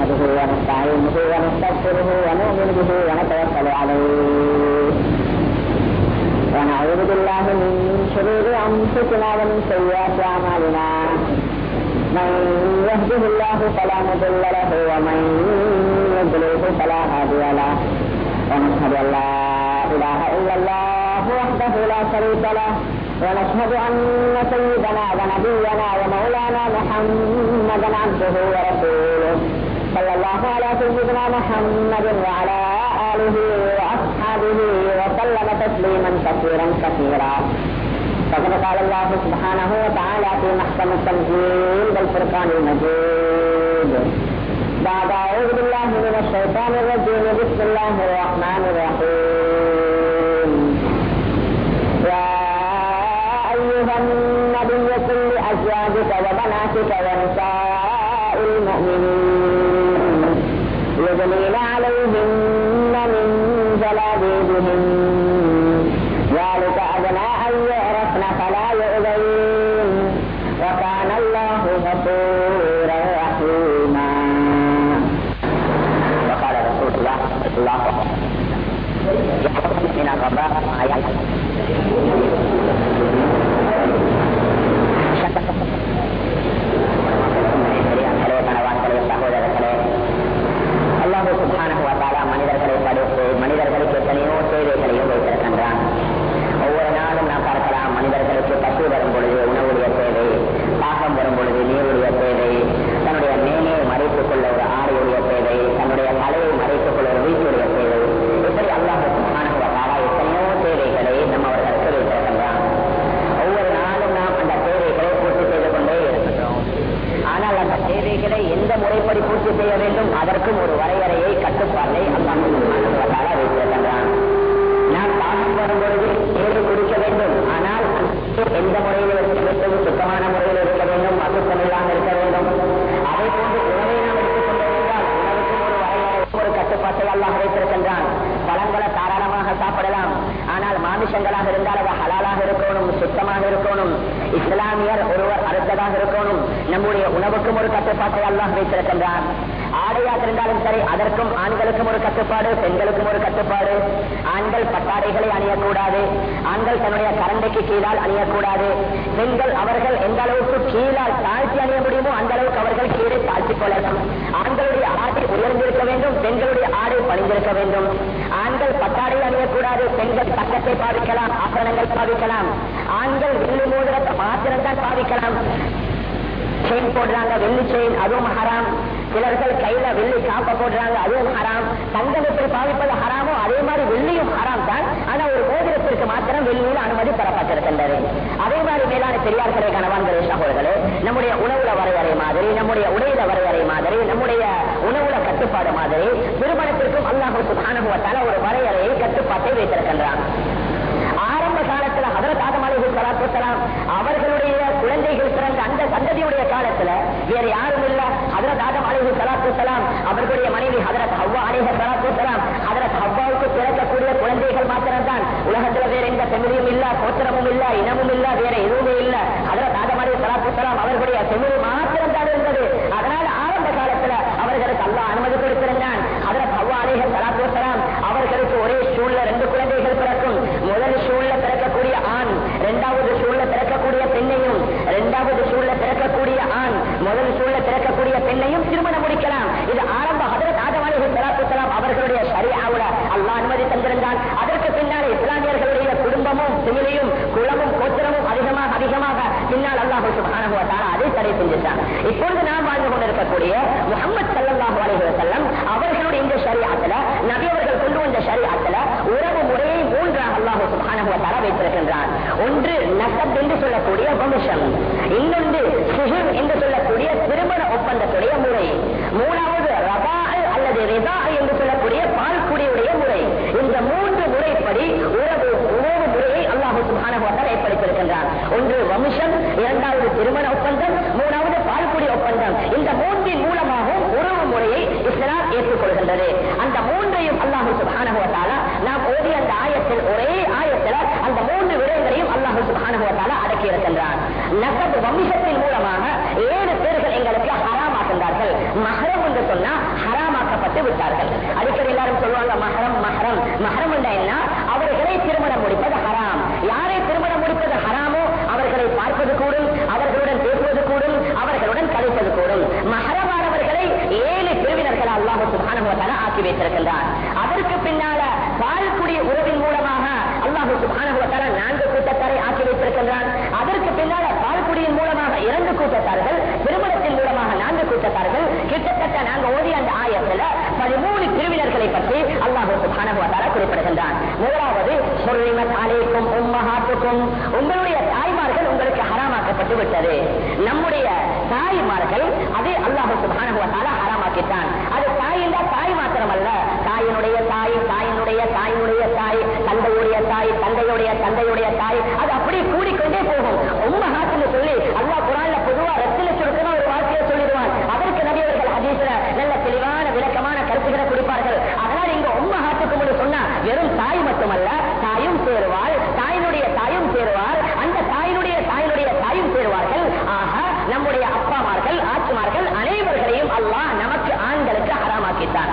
نحمده ونستعينه ونستغفره ونؤمن به ونتوكل عليه ونعوذ بالله من شرور انفسنا ومن سيئات اعمالنا من يهده الله فلا مضل له ومن يضلله فلا هادي له ونشهد ان لا اله الا الله وحده لا شريك له ونشهد ان سيدنا ونبينا ومولانا محمدا عبده ورسوله صلى الله على سيدنا محمد وعلى اله واصحابه وسلم تسليما كثيرا كثيرا فقد قال الله سبحانه وتعالى في محكم التنزيل بالفرقان المجيد بعد اعوذ بالله من الشيطان الرجيم بسم الله الرحمن الرحيم يا ايها النبي قل لازواجك وبناتك ونساء المؤمنين يدنين عليهن من جلابيبهن ذلك أدنى أن يعرفن فلا يؤذين وكان الله غفورا رحيما وقال رسول الله صلى الله عليه وسلم من الرباء آيات அல்லாஹு சுப்ஹானஹு வ தஆலா மனிதர்களை படைத்து மனிதர்களுக்கு எத்தனையோ தேவைகளையும் வைத்திருக்கின்றான் ஒவ்வொரு நாளும் நாம் பார்க்கலாம் மனிதர்களுக்கு பசு வரும் பொழுது உணவுடைய தேவை தாகம் வரும் பொழுது நீருடைய தேவை தன்னுடைய மேலே மறைத்துக் கொள்ள ஒரு ஆடையுடைய தேவை தன்னுடைய தலையை மறைத்துக் கொள்ள ஒரு வீட்டுடைய தேவை இப்படி அல்லாஹு சுப்ஹானஹு வ தஆலா எத்தனையோ தேவைகளை நம்ம அவர்களுக்கு வைத்திருக்கின்றான் ஒவ்வொரு நாளும் நாம் அந்த தேவைகளை பூர்த்தி செய்து கொண்டே இருக்கின்றோம் ஆனால் அந்த தேவைகளை எந்த முறைப்படி பூர்த்தி செய்ய வேண்டும் அதற்கும் ஒரு வரையறையை கட்டுப்பாட்டை அல்லாஹ் வைத்திருக்கின்றான் நாம் தாகம் வரும் பொழுது தேவை குடிக்க வேண்டும் ஆனால் எந்த முறையில் இருக்க வேண்டும் சுத்தமான முறையில் இருக்க வேண்டும் அசுத்தம் இல்லாமல் இருக்க வேண்டும் அதை போன்று உணவை நாம் எடுத்துக் கொண்டிருந்தால் உணவுக்கும் ஒரு வரையறை ஒரு கட்டுப்பாட்டை அல்லாஹ் வைத்திருக்கின்றான் பழங்களை தாராளமாக சாப்பிடலாம் ஆனால் மாமிசங்களாக இருந்தால் அது ஹலாலாக இருக்கணும் சுத்தமாக இருக்கணும் இஸ்லாமியர் ஒருவர் அறுத்ததாக இருக்கணும் நம்முடைய உணவுக்கும் ஒரு கட்டுப்பாட்டை அல்லாஹ் வைத்திருக்கின்றான் ஆடையாக இருந்தாலும் சரி அதற்கும் ஆண்களுக்கும் ஒரு கட்டுப்பாடு பெண்களுக்கும் ஒரு கட்டுப்பாடு ஆண்கள் பட்டாடைகளை அணியக்கூடாது ஆண்கள் தன்னுடைய கரண்டைக்கு கீழால் அணியக்கூடாது பெண்கள் அவர்கள் எந்த அளவுக்கு கீழால் தாழ்த்தி அணிய முடியுமோ அந்த அளவுக்கு அவர்கள் கீழே தாழ்த்திக் கொள்ளலாம் ஆண்களுடைய ஆடை உயர்ந்திருக்க வேண்டும் பெண்களுடைய ஆடை பணிந்திருக்க வேண்டும் ஆண்கள் பட்டாடை அணியக்கூடாது பெண்கள் பக்கத்தை பாவிக்கலாம் ஆபரணங்கள் பாவிக்கலாம் ஆண்கள் வெள்ளி மோதிரத்தை மாத்திரம்தான் பாவிக்கலாம் செயின் போடுறாங்க வெள்ளி செயின் அதுவும் ஹராம் சிலர்கள் கையில வெள்ளி காப்ப போடுறாங்க அதுவும் ஹராம் தங்கம் எப்படி பாவிப்பது ஹராமோ அதே மாதிரி வெள்ளியும் ஹராம் தான் ஆனா ஒரு மோதிரத்திற்கு மாத்திரம் வெள்ளியில் அனுமதி பெறப்பட்டிருக்கின்றது அதே மாதிரி மேலான பெரியார்களே கணவான்களே சகோதரர்களே நம்முடைய உணவுல வரையறை மாதிரி நம்முடைய உடையில வரையறை மாதிரி நம்முடைய உணவுல கட்டுப்பாடு மாதிரி திருமணத்திற்கும் அல்லாஹு சுகானுபவத்தால ஒரு வரையறையை கட்டுப்பாட்டை வைத்திருக்கின்றான் ஆரம்ப காலத்துல ஹதரத் ஆதம் அலைஹி ஸலாத்து வஸலாம் அவர்களுடைய குழந்தைகள் பிறந்த அந்த சந்ததியுடைய காலத்துல வேற யாரும் இல்ல ஹதரத் ஆதம் அலைஹி ஸலாத்து வஸலாம் அவர்களுடைய மனைவி ஹதரத் ஹவ்வா அலைஹி ஸலாத்து வஸலாம் ஹதரத் ஹவ்வாவுக்கு பிறக்கக்கூடிய குழந்தைகள் மாத்திரம்தான் உலகத்துல வேற எந்த செமிலியும் இல்ல கோத்திரமும் இல்ல இனமும் இல்ல வேற எதுவுமே இல்ல ஹதரத் ஆதம் அலைஹி ஸலாத்து வஸலாம் அவர்களுடைய செமிலி மாத்திரம் தான் இருந்தது அதனால ஆரம்ப காலத்துல அவர்களுக்கு அல்லாஹ் அனுமதி கொடுத்திருந்தான் ஹதரத் ஹவ்வா அலைஹி ஸலாத்து வஸலாம் அவர்களுக்கு ஒரே சூழ்ல ரெண்டு குழந்தைகள் பிறக்கும் முதல் சூழ்ல பிறக்கக்கூடிய ஆண் இரண்டாவது சூழ்ல பிறக்கக்கூடிய பெண்ணையும் இரண்டாவது சூழ்ல பிறக்கக்கூடிய ஆண் முதல் சூழ்ல பிறக்கக்கூடிய பெண்ணையும் திருமணம் முடிக்கலாம் இது ஆரம்ப ஹதரத் ஆதவானிகள் சலாத்துலாம் அவர்களுடைய சரியாவுல அல்லாஹ் அனுமதி தந்திருந்தான் அதற்கு பின்னால் இஸ்லாமியர்களுடைய குடும்பமும் சிமிலியும் குளமும் கோத்திரமும் அதிகமாக அதிகமாக பின்னால் அல்லாஹு சுபானுவத்தால் அதை தடை செஞ்சுட்டான் இப்பொழுது நாம் வாழ்ந்து கொண்டிருக்கக்கூடிய முகமது சல்லாஹூ அலைஹி வஸல்லம் அவர்களுடைய இந்த ஷரியாத்துல நபி அவர்கள் கொண்டு வந்த ஷரியாத்துல உறவு முறையை மூன்றாக அல்லாஹு சுபானுவத்தால வைத்திருக்கின்றான் ஒன்று நசப் என்று சொல்லக்கூடிய வம்சம் இன்னொன்று சுஹும் என்று சொல்லக்கூடிய திருமண ஒப்பந்தத்துடைய முறை மூணாவது ரபா அல்லது ரிதா என்று சொல்லக்கூடிய பால் குடியுடைய முறை இந்த மூன்று முறைப்படி உறவு உறவு முறையை அல்லாஹு சுபானுவத்தால் ஏற்படுத்தியிருக்கின்றான் ஒன்று வம்சம் இரண்டாவது திருமண ஒப்பந்தம் மூணாவது பால்குடி ஒப்பந்தம் இந்த மூன்றின் மூலமாகவும் உறவு முறையை இஸ்லாம் ஏற்றுக்கொள்கின்றது அந்த மூன்றையும் அல்லாஹு சுபானுவத்தால நாம் ஓதிய அந்த ஆயத்தில் ஒரே ஆயத்தில் அந்த மூன்று விடயங்களையும் அல்லாஹு சுபானுவத்தால அடக்கி இருக்கின்றான் நகத் வம்சத்தின் மூலமாக ஏழு பேர்கள் எங்களுக்கு ஹராமாக்கின்றார்கள் மஹரம் என்று சொன்னா ஹராமாக்கப்பட்டு விட்டார்கள் அடிக்கடி எல்லாரும் சொல்லுவாங்க மஹரம் மஹரம் மஹரம் என்றா என்ன அவர்களை திருமணம் முடிப்பது ஹராம் யாரை திருமணம் முடிப்பது ஹராமோ அவர்களை பார்ப்பது கூடும் அவர்களுடன் பேசுவது கூடும் அவர்களுடன் கலைப்பது கூடும் மஹரமானவர்களை ஏழு பிரிவினர்கள் அல்லாஹு சுப்ஹானஹு வ தஆலா ஆக்கி வைத்திருக்கின்றார் அதற்கு பின்னால பால்குடி உறவின் மூலமாக அல்லாஹு சுப்ஹானஹு வ தஆலா நான்கு கூட்டத்தாரை ஆக்கி வைத்திருக்கின்றான் அதற்கு பின்னால பால்குடியின் மூலமாக இரண்டு கூட்டத்தார்கள் திருமணத்தின் மூலமாக நான்கு கூட்டத்தார்கள் கிட்டத்தட்ட நாங்க ஓதிய அந்த ஆயத்துல பதிமூணு பிரிவினர்களை பற்றி அல்லாஹு சுப்ஹானஹு வ தஆலா குறிப்பிடுகின்றான் முதலாவது ஹுர்ரிமத் அலைக்கும் உம்மஹாத்துக்கும் உங்களுடைய தாய்மார்கள் உங்களுக்கு ஹராமாக்கப்பட்டு விட்டது நம்முடைய தாய்மார்கள் அது அல்லாஹு சுப்ஹானஹு வ தஆலா ஹராமாக்கிட்டான் அது தாய் என்றா தாய் மாத்திரமல்ல தாயினுடைய தாய் தாயினுடைய தாயினுடைய தாய் தந்தையுடைய தாய் தந்தையுடைய தந்தையுடைய தாய் அது அப்படி கூடிக்கொண்டே போகும் உம்மஹாத்துன்னு சொல்லி அல்லாஹ் குரான்ல பொதுவா ரத்தின சுருக்கமா ஒரு வார்த்தையை சொல்லிடுவான் அதற்கு நபியவர்கள் ஹதீஸ்ல நல்ல தெளிவான விளக்கமான கருத்துக்களை கொடுப்பார்கள் அதனால இங்க உம்மஹாத்துக்கும் என்று சொன்னா வெறும் தாய் மட்டுமல்ல தாயும் சேருவாள் தாயினுடைய தாயும் சேருவார் அந்த தாயினுடைய தாயினுடைய தாயும் சேருவார்கள் ஆக நம்முடைய அப்பாமார்கள் ஆட்சிமார்கள் அனைவர்களையும் அல்லாஹ் நமக்கு ஆண்களுக்கு ஹராமாக்கிட்டார்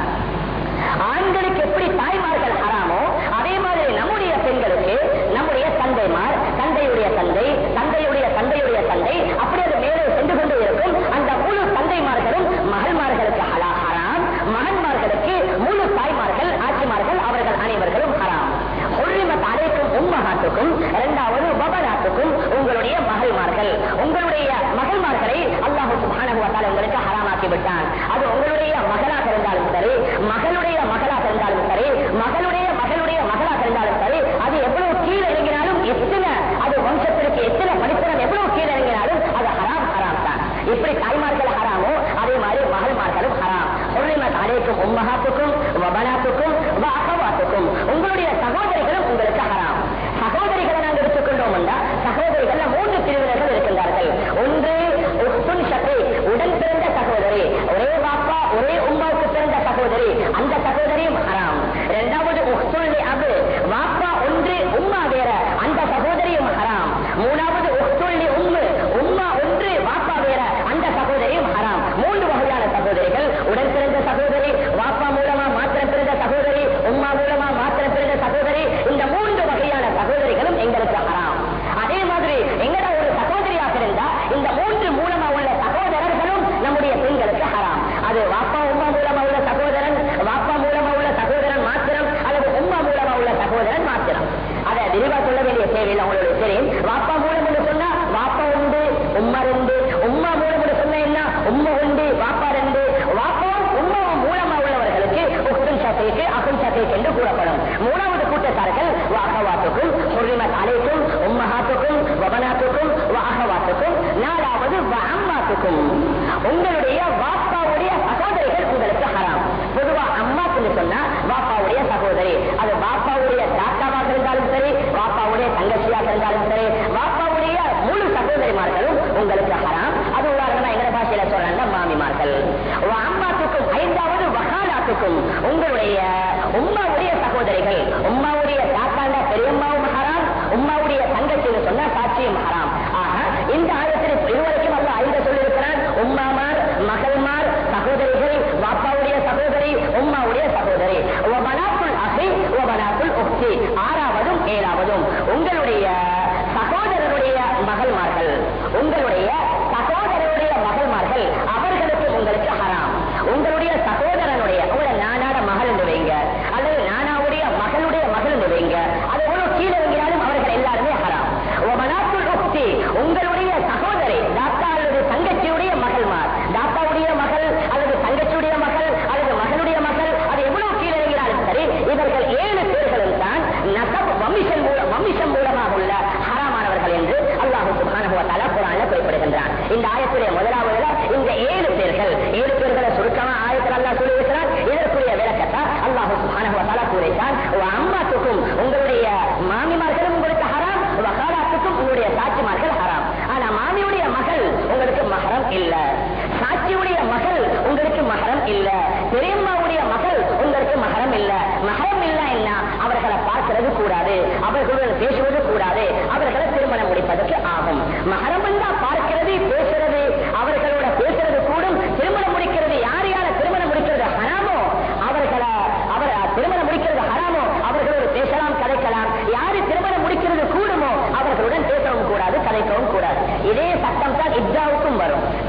ஆண்களுக்கு எப்படி தாய்மார்கள் ஹராமோ அதே மாதிரி நம்முடைய பெண்களுக்கு நம்முடைய தந்தைமார் தந்தையுடைய தந்தை தந்தையுடைய தந்தையுடைய தந்தை அப்படி அது மேலே சென்று கொண்டு இருக்கும் அந்த முழு தந்தைமார்களும் மகள்மார்களுக்கு ஹலா ஹராம் மகன்மார்களுக்கு முழு தாய்மார்கள் ஆட்சிமார்கள் அவர்கள் அனைவர்களும் ஹராம் ஹுர்ரிமத் அலைக்கும் உம்மஹாத்துக்கும் இரண்டாவது பபனாத்துக்கும் உங்களுடைய மகள்மார்கள் உங்களுடைய மகள்மார்களை அல்லாஹு சுப்ஹானஹு வ தஆலா உங்களுக்கு ஹராமாக்கி விட்டான் அது உங்களுடைய மகளாக இருந்தாலும் சரி மகளுடைய மகளாக இருந்தாலும் சரி மகளுடைய மகளுடைய மகளாக இருந்தாலும் சரி அது எவ்வளவு கீழே இறங்கினாலும் எத்தனை அது வம்சத்திற்கு எத்தனை படித்தனம் எவ்வளவு கீழே இறங்கினாலும் அது ஹராம் ஹராம் தான் இப்படி தாய்மார்கள் ஹராமோ அதே மாதிரி மகள்மார்களும் ஹராம் ஹுர்ரிமத் அலைக்கும் உம்மஹாத்துக்கும் வபனாத்துக்கும் வ அகவாத்துக்கும் உங்களுடைய சகோதரிகளும் உங்களுக்கு ஹராம் சகோதரிகளை நாங்கள் எடுத்துக்கொண்டோம் என்றால் சகோதரிகள் மூன்று பிரிவினர்கள் இருக்கின்றார்கள் ஒன்று உஸ்துன் ஷகி, உடன் பிறந்த சகோதரி ஒரே பாப்பா ஒரே உமாவுக்கு பிறந்த சகோதரி அந்த சகோதரியும் ஹராம் இரண்டாவது உஸ்துல் அபு வாப்பா ஒன்று உம்மா வேற அந்த சகோதரியும் ஹராம் மூணாவது உஸ்துல் உம்மு உம்மா ஒன்று வாப்பா வேற அந்த சகோதரியும் ஹராம் மூன்று வகையான சகோதரிகள் உடன் பிறந்த சகோதரி வாப்பா மூலமா மாத்திரம் பிறந்த சகோதரி உம்மா மூலமா மாத்திரம் பிறந்த சகோதரி இந்த மூன்று வகையான சகோதரிகளும் எங்களுக்கு ஹராம் அதே மாதிரி எங்கட ஒரு சகோதரியாக இருந்தா இந்த மூன்று மூலமா உள்ள சகோதரர்களும் நம்முடைய பெண்களுக்கு ஹராம் அது வாப்பா உம்மா மூலமா உள்ள சகோதரன் வாப்பா மூலமா உள்ள சகோதரன் மாத்திரம் அல்லது உம்மா மூலமா உள்ள சகோதரன் மாத்திரம் அதை விரிவா சொல்ல வேண்டிய தேவையில்லை உங்களுக்கு தெரியும் வாப்பா மூலம் என்று சொன்னா வாப்பா உண்டு உம்மா ரெண்டு உம்மா மூலம் என்று சொன்னா என்ன உம்மா உண்டு வாப்பா ரெண்டு வாப்பாவும் உம்மாவும் மூலமா உள்ளவர்களுக்கு உக்குன் சத்தைக்கு அகுன் சத்தைக்கு என்று கூறப்படும் மூணாவது கூட்டத்தார்கள் வாகவாத்துக்கும் ஹுர்ரிமத் அலைக்கும் உம்மஹாத்துக்கும் வபனாத்துக்கும் வாகவாத்துக்கும் நாலாவது அம்மாத்துக்கும் உங்களுடைய வாப்பாவுடைய சகோதரிகள் உங்களுக்கு ஹராம் பொதுவா அம்மாக்குன்னு சொன்னா வாப்பாவுடைய சகோதரி அது வாப்பாவுடைய தாத்தாவாக இருந்தாலும் சரி வாப்பாவுடைய தங்கச்சியாக இருந்தாலும் சரி வாப்பாவுடைய முழு சகோதரிமார்களும் உங்களுக்கு ஹராம் அது உதாரணமா எங்க பாஷையில சொல்றாங்க மாமிமார்கள் அம்மாத்துக்கும் ஐந்தாவது வகாலாத்துக்கும் உங்களுடைய உம்மாவுடைய சகோதரிகள் உம்மாவுடைய தாத்தாண்ட பெரியம்மாவும் ஹராம் உம்மாவுடைய தங்கச்சின்னு சொன்னா சாட்சியும் ஹராம் ஆக இந்த ஆயத்தில் இருவருக்கும் அல்ல ஐந்து சொல்லியிருக்கிறான் உம்மாமார் மகள்மார் சகோதரிகள் வாப்பாவுடைய சகோதரி உம்மாவுடைய சகோதரி ஒபனாக்குள் அகை ஒபனாக்குள் உக்தி ஆறாவதும் ஏழாவதும் உங்களுடைய சகோதரருடைய மகள்மார்கள் உங்களுடைய சகோதரருடைய மகள்மார்கள் அவர்களுக்கு உங்களுக்கு ஹராம் உங்களுடைய சகோதரனுடைய உங்களோட நானாட மகள் என்று வைங்க அல்லது நானாவுடைய மகளுடைய மகள் என்று வைங்க அது எவ்வளவு கீழே வைங்கிறாலும் அவர்கள் எல்லாருமே ஹராம் ஒபனாக்குள் உக்தி உங்களுடைய சகோதரி தாத்தா அல்லது தங்கச்சியுடைய மகள்மார் தாத்தாவுடைய மகள் அல்லது தங்கச்சியுடைய மகள் அல்லது மகளுடைய மகள் அது எவ்வளவு கீழே இறங்கினாலும் சரி இவர்கள் ஏழு பேர்களும் தான் நசப் வம்சம் மூலம் வம்சம் மூலமாக உள்ள ஹராமானவர்கள் என்று அல்லாஹு சுப்ஹானஹு வ தஆலா குர்ஆன்ல குறிப்பிடுகின்றான் இந்த ஆயத்துடைய முதலாவதுல இந்த ஏழு பேர்கள் ஏழு பேர்களை சுருக்கமா ஆயத்தில் அல்லாஹ் சொல்லியிருக்கிறான் இதற்குரிய விளக்கத்தை அல்லாஹு சுப்ஹானஹு வ தஆலா கூறிட்டான் அம்மாத்துக்கும் உங்களுடைய மாமிமார்களும் உங்களுக்கு ஹராம் வகாலாத்துக்கும் உங்களுடைய சாட்சிமார்கள் ஹராம் ஆனா மாமியுடைய மகள் உங்களுக்கு மகரம் இல்ல சாட்சியுடைய மகள் உங்களுக்கு மகரம் இல்ல பெரியம்மாவுடைய மகள் உங்களுக்கு மகரம் இல்ல மகரம் இல்ல என்ன அவர்களை பார்க்கிறது கூடாது அவர்களுடன் பேசுவது கூடாது அவர்களை திருமணம் முடிப்பதற்கு ஆகும் மகரம் என்றா பார்க்கிறது பேசுறது அவர்களோட பேசுறது கூடும் திருமணம் முடிக்கிறது யார்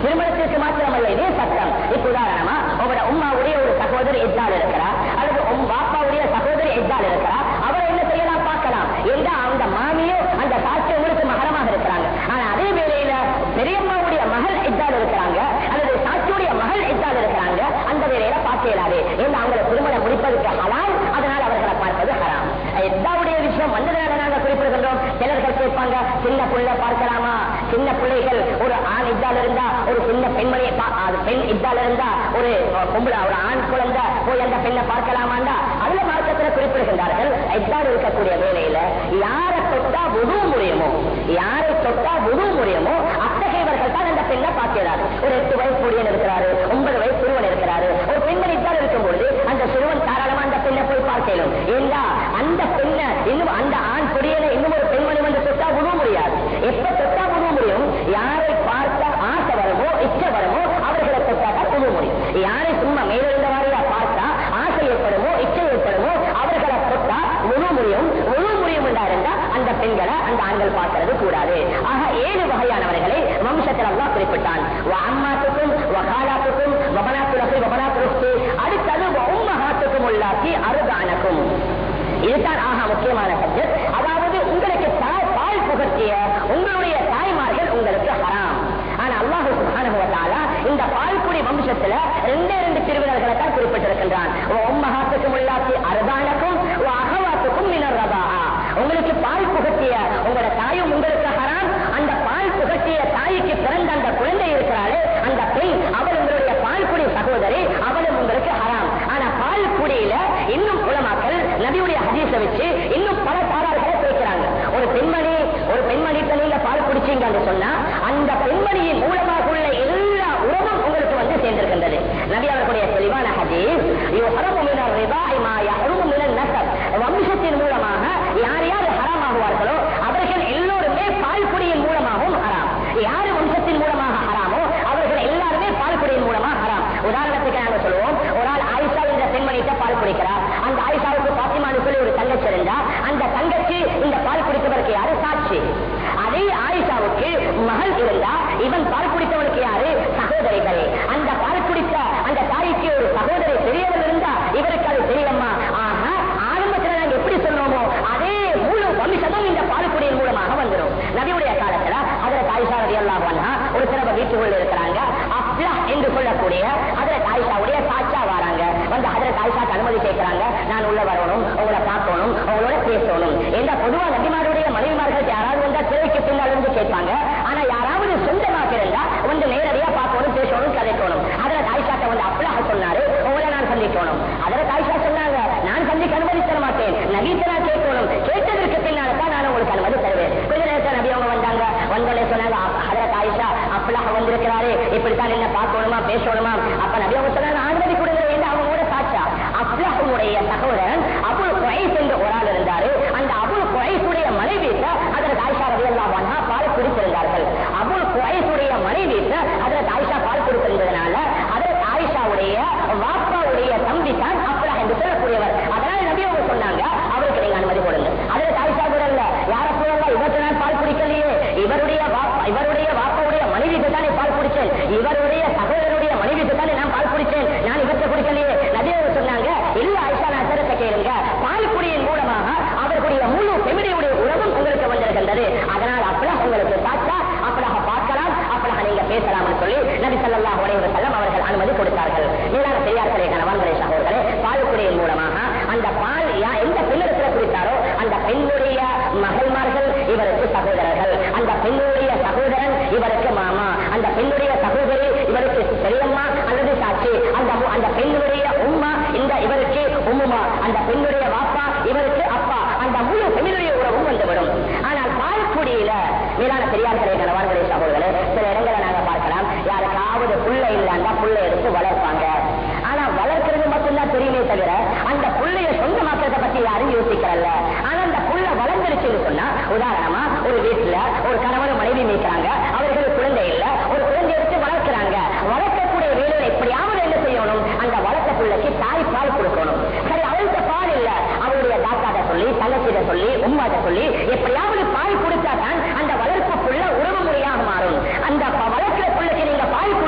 திருமணத்திற்கு மாத்திரமல்ல இதே சட்டம் இப்ப உதாரணமா உங்களோட உம்மாவுடைய ஒரு சகோதரி எஜ்ஜால் இருக்கிறார் அல்லது உம் பாப்பாவுடைய சகோதரி எஜ்ஜால் இருக்கிறார் அவரை என்ன செய்யலாம் பார்க்கலாம் எந்த அந்த மாமியோ அந்த சாட்சி உங்களுக்கு மகரமாக இருக்கிறாங்க ஆனா அதே வேளையில பெரியம்மாவுடைய மகள் எஜ்ஜால் இருக்கிறாங்க அல்லது சாட்சியுடைய மகள் எஜ்ஜால் இருக்கிறாங்க அந்த வேலையில பார்க்க இயலாது ஏன்னா அவங்களை திருமணம் முடிப்பதற்கு ஹலால் அதனால் அவர்களை பார்ப்பது ஹராம் எத்தாவுடைய விஷயம் வந்ததுனால நாங்க குறிப்பிடுகின்றோம் சிலர்கள் கேட்பாங்க சின்ன பிள்ளை பார்க்கலாமா சின்ன பிள்ளைகள் ஒரு ஆண் இத்தால் இருந்தா ஒரு சின்ன பெண்மணியை பா- அது பெண் இத்தால் இருந்தா ஒரு பொம்பளை ஒரு ஆண் குழந்தை போய் அந்த பெண்ணை பார்க்கலாமாண்டா அதுல மார்க்கத்துல குறிப்பிடுகின்றார்கள் இத்தால் இருக்கக்கூடிய வேலையில யாரை தொட்டா உதவ முடியுமோ யாரை தொட்டா உதவ முடியுமோ அத்தகையவர்கள் தான் அந்த பெண்ணை பார்க்கிறார் ஒரு எட்டு வயசு கூடியன் இருக்கிறாரு ஒன்பது வயசு சிறுவன் இருக்கிறாரு ஒரு பெண்மணி தான் இருக்கும்போது அந்த சிறுவன் தாராளமா அந்த பெண்ணை போய் பார்க்கலும் ஏண்டா அந்த பெண்ணை இன்னும் அந்த ஆண் குடியனை இன்னும் ஒரு பெண்மணி வந்து தொட்டா உதவ முடியாது எப்ப தொட்டா உதவ முடியும் யாரை பார்த்த ஆசை வருமோ இச்சை வருமோ அவர்களை தொட்டா தான் உதவ முடியும் யாரை சும்மா மேலிருந்த வாரியா பார்த்தா ஆசை ஏற்படுமோ இச்சை ஏற்படுமோ அவர்களை தொட்டா உதவ முடியும் உதவ முடியும் என்றா இருந்தா அந்த பெண்களை அந்த ஆண்கள் பார்க்கிறது கூடாது ஆக ஏழு வகையானவர்களை வம்சத்தில் அல்லா குறிப்பிட்டான் அம்மாத்துக்கும் வகாலாத்துக்கும் வபனாத்துலகை வபனாத்துலகு அடுத்தது உம்மஹாத்துக்கும் உள்ளாக்கி அருகானக்கும் இதுதான் ஆக முக்கியமான சப்ஜெக்ட் அதாவது உங்களுக்கு தாய் பால் புகட்டிய உங்களுடைய தாய்மார்கள் உங்களுக்கு ஹராம் ஆனா அல்லாஹு சுப்ஹானஹு வ தஆலா இந்த பால்குடி வம்சத்துல ரெண்டே ரெண்டு பிரிவினர்களை தான் குறிப்பிட்டிருக்கின்றான் உம்மஹாத்துக்கும் உள்ளாக்கி அருகானக்கும் அகவாத்துக்கும் மினர் ரபாஹா உங்களுக்கு பால் புகட்டிய உங்களோட தாயும் உங்களுக்கு ஹராம் அந்த பால் புகட்டிய தாய்க்கு பிறந்த அந்த குழந்தை இருக்கிறாளே அந்த பெண் அவள் உங்களுடைய பால்குடி சகோதரி அவளும் உங்களுக்கு ஹராம் ஆனா பால்குடியில இன்னும் உலமாக்கள் நபியுடைய ஹதீஸை வச்சு இன்னும் பல தாராளர்களை சேர்க்கிறாங்க ஒரு பெண்மணி ஒரு பெண்மணிட்ட நீங்க பால் குடிச்சீங்கன்னு சொன்னா அந்த பெண்மணியின் மூலமாக உள்ள எல்லா உறவும் உங்களுக்கு வந்து சேர்ந்திருக்கின்றது நபி அவர்களுடைய தெளிவான ஹதீஸ் யுஹரமு மினர் ரிபாஇ மா யஹ்ருமு மினன் நஸப் வம்சத்தின் மூலமாக யார் யார் ஹராமாகுவார்களோ அவர்கள் எல்லோருமே பால்குடியின் மூலமாகவும் ஹராம் யார் வம்சத்தின் மூலமாக ஹராமோ அவர்கள் எல்லாருமே பால்குடியின் மூலமாக ஹராம் உதாரணத்துக்கு நாங்க சொல்லுவோம் ஒரு ஆள் ஆயிஷா என்ற பெண்மணிட்ட பால் குடிக்கிறார் அந்த ஆயிஷாவுக்கு பாத்திமான்னு சொல்லி ஒரு தங்கச்சி இருந்தா அந்த தங்கச்சி இந்த பால் குடித்தவருக்கு யாரு சாட்சி அதே ஆயிஷாவுக்கு மகள் இருந்தா இவன் பால் குடித்தவனுக்கு யாரு சகோதரிகள் அந்த பால் குடித்த அந்த தாய்க்கு ஒரு சகோதரி பெரியவர் இருந்தா இவருக்கு அது தெரியம்மா ஆஹா ஆரம்பத்துல நாங்க எப்படி சொன்னோமோ அதே முழு வம்சமும் இந்த பால்குடியின் மூலமாக வந்துடும் நபியுடைய காலத்துல அதுல தாய்ஷா ரவி அல்லாஹ் ஒரு சிலர் வீட்டுக்குள்ள இருக்கிறாங்க அப்லா என்று சொல்லக்கூடிய அதுல தாய்ஷாவுடைய சாட்சா வராங்க வந்து அதுல தாய்ஷாக்கு அனுமதி கேட்கிறாங்க நான் உள்ள வரணும் உங்களை பார்க்கணும் உங்களோட பேசணும் எந்த பொதுவா நபிமாருடைய மனைவிமார்கள் யாராவது வந்தா சிறைக்கு பின்னால் இருந்து கேட்பாங்க ஆனா யாராவது சொந்தமாக இருந்தா வந்து நேரடியா பார்க்கணும் பேசணும் கதைக்கணும் அதுல தாய்ஷாட்ட வந்து அப்லா சொன்னாரு உங்களை நான் சந்திக்கணும் அதுல தாய்ஷா சொன்னாங்க நான் சந்திக்க அனுமதி தர மாட்டேன் நபீத்தனா கேட்கணும் கேட்டதற்கு பின்னால தான் நான் உங்களுக்கு அனுமதி தருவேன் கொஞ்ச நேரத்தில் நபி அவங்க வந்தாங்க வந்தோடனே சொன்னாங்க அதுல தாய்ஷா அப்பலாக வந்திருக்கிறாரு இப்படித்தான் என்ன பார்க்கணுமா பேசணுமா அப்ப நபி அவங்க சொன்னாங்க அனுமதி கொடுங்க என்று அவங்களோட சாட்சா அப்லாஹுடைய சகோதரன் அபுல் குறைஸ் என்று ஒரு ஆள் இருந்தாரு அந்த அபுல் குறைசுடைய மனைவிட்ட அதுல தாய்ஷா ரவி அல்லா பால் குடித்திருந்தார்கள் அபுல் குறைசுடைய மனைவிட்ட அதுல தாய்ஷா பால் கொடுத்திருந்ததுனால அதுல தாய்ஷாவுடைய வாப்பாவுடைய தம்பி தான் அப்லா என்று சொல்லக்கூடியவர் அதனால நபி அவங்க சொன்னாங்க அவருக்கு நீங்க அனுமதி கொடுங்க அதுல தாய்ஷா கூட இல்ல யார சொல்லல இவருக்கு நான் பால் குடிக்கலையே இவருடைய வாப்பா இவருடைய வாப்பாவுடைய மனைவிக்கு தானே பால் குடிச்சேன் இவருடைய சகோதரருடைய மனைவிக்கு தானே நான் பால் குடிச்சேன் நான் இவற்றை குடிக்கலையே நபி அவங்க சொன்னாங்க இல்ல ஆயிஷா நான் சிறக்க கேளுங்க பால் குடியின் மூலமாக அவர்களுடைய முழு பெமிடியுடைய உறவும் உங்களுக்கு வந்திருக்கின்றது அதனால் அப்பளா உங்களுக்கு பார்த்தா அப்பளாக பார்க்கலாம் அப்பளாக நீங்க பேசலாம்னு சொல்லி நபி ஸல்லல்லாஹு அலைஹி வஸல்லம் அவர்கள் அனுமதி கொடுத்தார்கள் மேலான பெரியார்களே கணவன்களே சகோதரே பால் குடியின் மூலமாக அந்த பால் யா- எந்த பெண்ணிடத்துல குடித்தாரோ அந்த பெண்ணுடைய மகள்மார்கள் இவருக்கு சகோதரர்கள் அந்த பெண்ணுடைய சகோதரன் இவருக்கு மாமா அந்த பெண்ணுடைய சகோதரி இவருக்கு பெரியம்மா அல்லது சாட்சி அந்த மு- அந்த பெண்ணுடைய உம்மா இந்த இவருக்கு உம்முமா அந்த பெண்ணுடைய வாப்பா இவருக்கு அப்பா அந்த முழு பெண்ணுடைய உறவும் வந்துவிடும் ஆனால் பால்குடியில மேலான பெரியார்களே கணவான்களே சகோதரர்களே சில இடங்களை நாங்க பார்க்கலாம் யாருக்காவது புள்ள இல்லைன்னா புள்ள எடுத்து வளர்ப்பாங்க ஆனா வளர்க்கிறது மட்டும்தான் தெரியுமே தவிர அந்த புள்ளைய சொந்தமாக்கிறத பத்தி யாரும் யோசிக்கிறல்ல ஆனா அந்த புள்ள வளர்ந்துருச்சுன்னு சொன்னா உதாரணமா ஒரு வீட்டுல ஒரு கணவன் மனைவி மீட்கிறாங்க அவர்களுக்கு குழந்தை இல்ல ஒரு குழந்தை எடுத்து வளர்க்கிறாங்க வளர்க்கக்கூடிய வேலையை எப்படியாவது என்ன செய்யணும் அந்த வளர்த்த பிள்ளைக்கு தாய் பால் கொடுக்கணும் சரி அவளுக்கு பால் இல்ல அவளுடைய தாத்தாட்ட சொல்லி தங்கச்சிட்ட சொல்லி உம்மாட்ட சொல்லி எப்படியாவது பால் கொடுத்தா தான் அந்த வளர்ப்பு புள்ள உறவு முறையாக மாறும் அந்த ப- வளர்க்கிற பிள்ளைக்கு நீங்க பால்